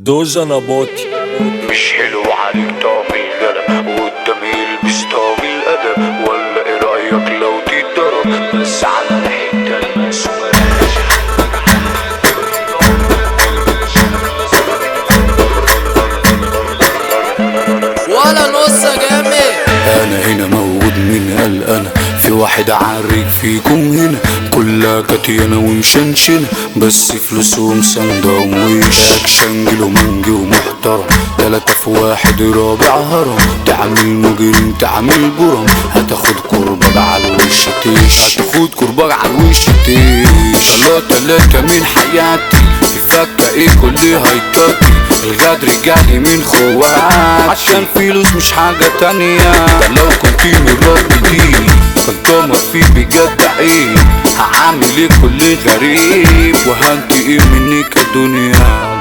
دوزة نباطي مش حلو عليك طعم القلم وقدامي يلبس طعم الأدب ولا ايه رأيك لو تتضرب بس على الحتة المقسومة ولا نص جامد انا هنا موجود من قال انا في واحد عارك فيكم هنا كلها كتيانة ومشنشنة بس فلوسهم سندة ومويش اكشن جيل ومنجي ومحترم تلاتة في واحد رابع هرم تعمل مجرم تعمل جرم هتاخد كرباج على الوش تيش هتاخد كرباج على الوش تيش تلاتة تلاتة من حياتي في فكة ايه كل هيكاتي الغدر جالي من خوات عشان فلوس مش حاجة تانية ده لو كنت مرات دي كنت ما في بجد عيب هعمل ايه كل غريب وهنتي ايه منك يا دنيا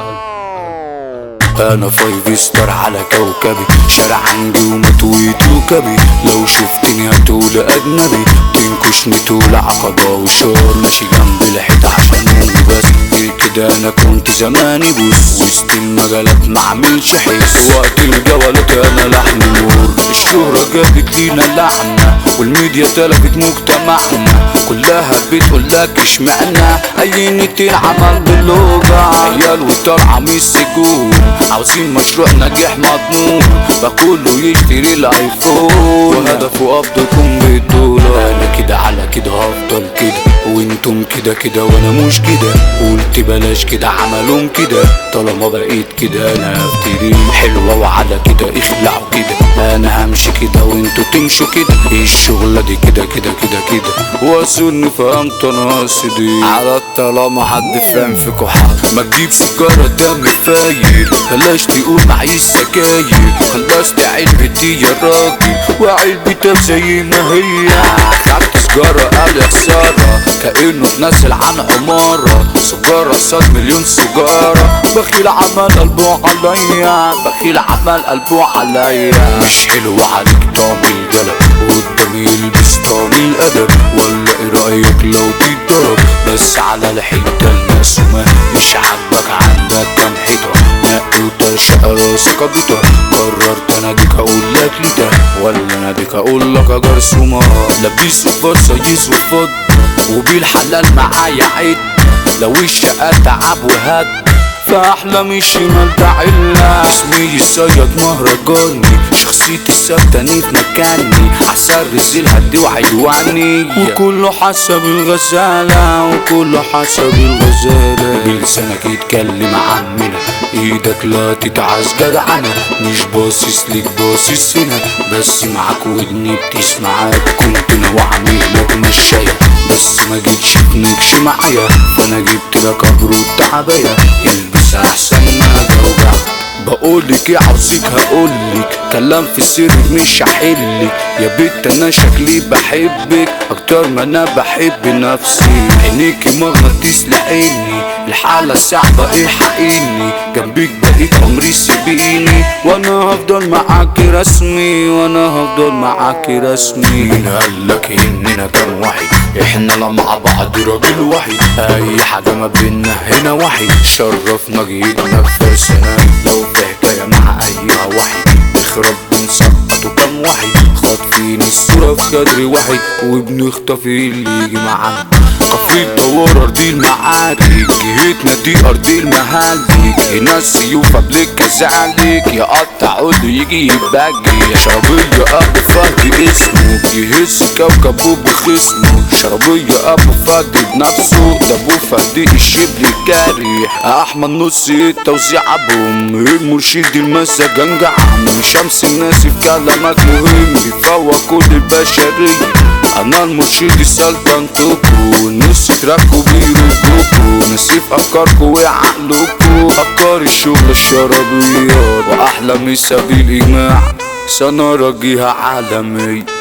انا فايف ستار على كوكبي شارع عندي ومتويت وكبي لو شفتني هتقول اجنبي تنكشني تقول عقبة وشار ماشي جنب الحيط عشان امي بس غير كده انا كنت زماني بوس وسط المجالات معملش حس وقت الجولات انا لحن نور الشهرة جابت لينا لعنة والميديا تلفت مجتمعنا كلها بتقول لك اشمعنى اي نتين عمل باللوجع عيال وطالعة من السجون عاوزين مشروع نجاح مضمون فكله يشتري الايفون وهدفه افضلكم بالدولار انا كده على كده هفضل كده وانتم كده كده وانا مش كده قلت بلاش كده عملهم كده طالما بقيت كده انا هبتدي حلوة وعلى كده اخلعوا كده انا همشي كده وانتوا تمشوا كده الشغلة دي كده كده كده كده واظن فهمت انا قصدي على طالما حد فاهم فيكوا حاجة ما تجيب سيجارة دم فاير بلاش تقول معيش سجاير خلصت علبتي يا راجل وعلبتك زي ما هي خدت سجارة قال يا خسارة كأنه اتنزل عن عمارة سجارة صاد مليون سجارة بخيل عمل قلبه عليا بخيل عمل قلبه عليا مش حلو عليك طعم الجلب وقدامي يلبس طعم الأدب ولا ايه رأيك لو تتضرب بس على الحتة المقسومة مش عاجبك عندك كام حيطة نقي وترشق راسك بيطة قررت اناديك اقول لك ليتا ولا اناديك اقول لك يا جرثومة لبيس وفرصة يس وفض وبالحلال معايا عد لو الشقة تعب وهد فأحلامي الشمال تعلة اسمي الصياد مهرجاني شخصيتي ثابتة في مكاني عسرس الهدي وعيواني وكله حسب الغزالة وكله حسب الغزالة بلسانك يتكلم عننا ايدك لا تتعز جدعنة مش باصص ليك باصص هنا بس معاك ودني بتسمعك كنت ناوي اعمل لك مشاية بس ما جيتش تنكش معايا فانا جبت لك ابرود تعباية البس احسن ما جوجعك بقولك ايه عاوزك هقولك كلام في السر مش هحلك يا بنت انا شكلي بحبك اكتر ما انا بحب نفسي عينيكي مغناطيس لعيني الحالة صعبة الحقيني جنبك بقيت عمري سيبيني وانا هفضل معاكي رسمي وانا هفضل معاكي رسمي مين قالك اننا كام واحد احنا لا مع بعض راجل واحد اي حاجة ما بينا هنا واحد شرفنا جينا فرسنا لو في حكاية مع اي واحد نخرب بنسقط وكم واحد خاطفين الصورة في كادر واحد وبنخطف اللي يجي معانا كفريت دوار ارضي المعارك جهتنا دي ارض المهالك هنا السيوف قبلك كذلك يا قطع عود يجي يباجي شربية ابو فهد اسمه يهز كوكبه بخصمه شربية ابو فهد بنفسه ده ابو فهد الشبل الجارح احمد نص التوزيع بوم المرشد المسجنج عم شمس الناس في كلامك مهم بيفوق كل البشرية انا المرشد سلطنتكو النص تراكو بيروكوكو نسيف افكاركو وعقلكو افكار الشغل الشرابيات واحلامي سبيل اجماع سنرجيها عالمي